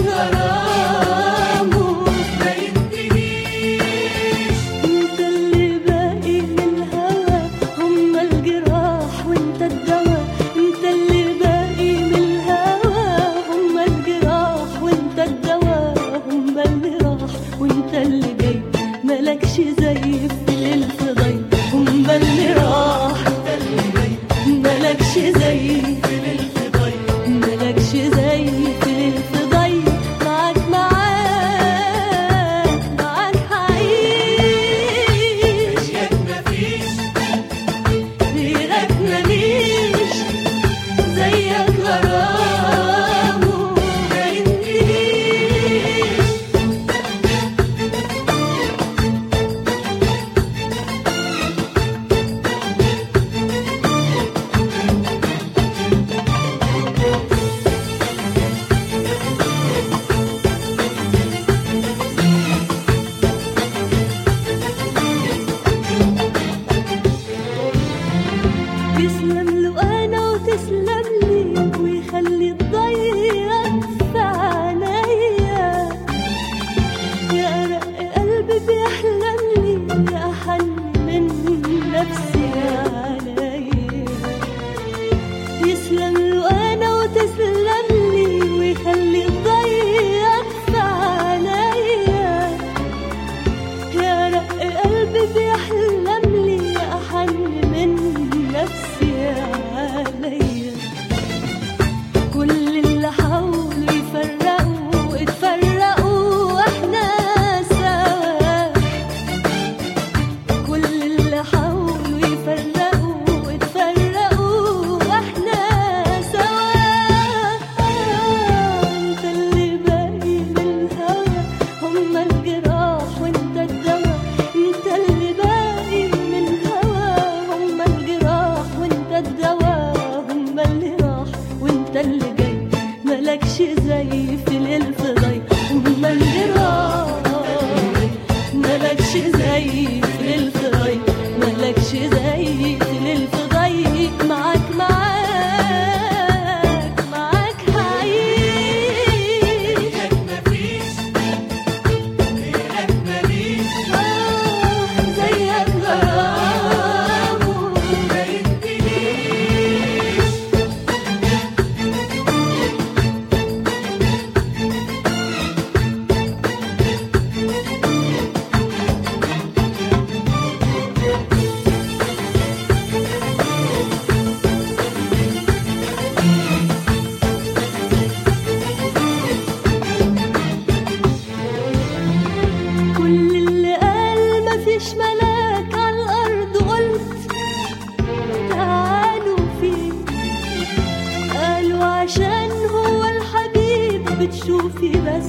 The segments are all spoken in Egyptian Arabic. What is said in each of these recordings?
غرامه ما ينتهيش انت اللي باقي من الهوى هما الجراح وانت الدواء انت اللي باقي من الهوى هما الجراح وانت الدواء هما اللي راح وانت اللي جاي ملكش زي في الفضي هما اللي راح ملكش زي ملكش زي في الفضي معاك معاك معاك هعيش ياك مفيش غيرك ماليش زيك غرامه ما ينتهيش يسلم له انا وتسلم لي ويخلي الضيق في عينيا يا ارق قلبي بيحلم لي يا احن من نفسي عليا يسلم له انا وتسلم لي ويخلي الضيق في عينيا يا رق قلبي بيحلم لي أحن من نفسي عليا كل اللي حاولوا يفرقوا اتفرقوا واحنا سوا كل اللي حاولوا يفرقوا اتفرقوا واحنا سوا انت اللي باقي من الهوى هما الجراح وانت الدواء انت اللي باقي من الهوى هما الجراح وانت الدواء هما اللي راح وانت اللي جاي ملكش زي في الفضي هما اللي راح ملكش زي في الفضي ملكش زي في الفضي معاك معاك معاك هعيش ياك مفيش غيرك ماليش آه، زيك غرامه ما ينتهيش كل اللي قال مفيش ملاك على الأرض قلت تعالوا فيه قالوا عشان هو الحبيب بتشوفي بس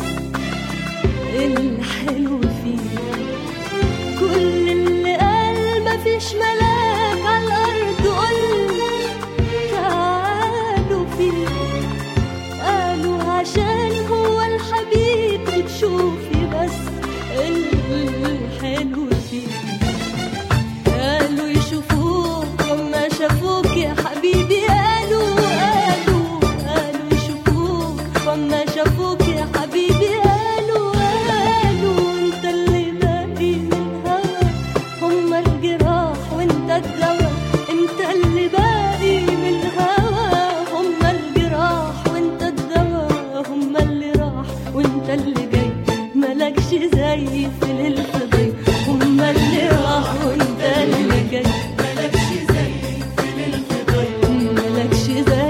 الحلو فيه كل اللي قال مفيش ملاك على الأرض قلت تعالوا فيه قالوا عشان هو الحبيب بتشوفي بس الحلو فيه قالوا يشوفوك وما شافوك يا حبيبي قالوا قالوا قالوا يشوفوك وما شافوك يا حبيبي قالوا قالوا انت اللي باقي من هوا هما الجراح وانت الدواء انت اللي باقي من هوا هما الجراح وانت الدواء هما اللي راح وانت اللي جاي ملكش زي في الفضي هما اللي راح وانت اللي جاي ملكش زي في الفضي ملكش زي